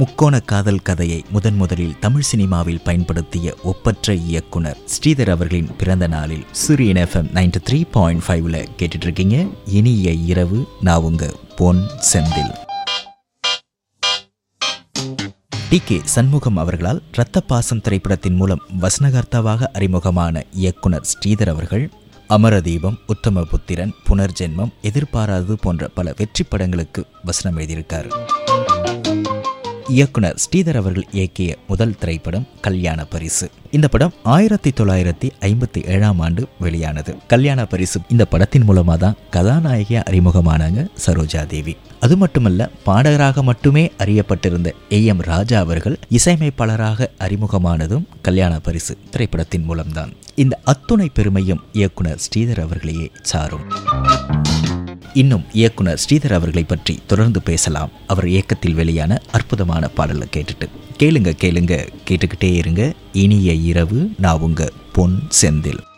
முக்கோண காதல் கதையை முதன் முதலில் தமிழ் சினிமாவில் பயன்படுத்திய ஒப்பற்ற இயக்குனர் ஸ்ரீதர் அவர்களின் பிறந்த நாளில் சூரியன் எஃப்எம் நைன்டி த்ரீ பாயிண்ட் ஃபைவ்ல கேட்டுட்டு இருக்கீங்க இனிய இரவு நான் உங்க பொன் செந்தில் டி கே சண்முகம் அவர்களால் இரத்த பாசம் திரைப்படத்தின் மூலம் வசனகர்த்தாவாக அறிமுகமான இயக்குனர் ஸ்ரீதர் அவர்கள் அமரதீபம் உத்தம புத்திரன் புனர்ஜென்மம் எதிர்பாராதது போன்ற பல வெற்றி படங்களுக்கு வசனம் எழுதியிருக்கார் இயக்குனர் ஸ்ரீதர் அவர்கள் இயக்கிய முதல் திரைப்படம் கல்யாண பரிசு இந்த படம் ஆயிரத்தி தொள்ளாயிரத்தி ஐம்பத்தி ஏழாம் ஆண்டு வெளியானது கல்யாண பரிசு இந்த படத்தின் மூலமாக தான் கதாநாயகியா அறிமுகமானாங்க சரோஜா தேவி அது மட்டுமல்ல பாடகராக மட்டுமே அறியப்பட்டிருந்த ஏ எம் ராஜா அவர்கள் இசையமைப்பாளராக அறிமுகமானதும் கல்யாண பரிசு திரைப்படத்தின் மூலம்தான் இந்த அத்துணை பெருமையும் இயக்குனர் ஸ்ரீதர் அவர்களையே சாரும் இன்னும் இயக்குனர் ஸ்ரீதர் அவர்களை பற்றி தொடர்ந்து பேசலாம் அவர் இயக்கத்தில் வெளியான அற்புதமான பாடலை கேட்டுட்டு கேளுங்க கேளுங்க கேட்டுக்கிட்டே இருங்க இனிய இரவு நான் உங்க பொன் செந்தில்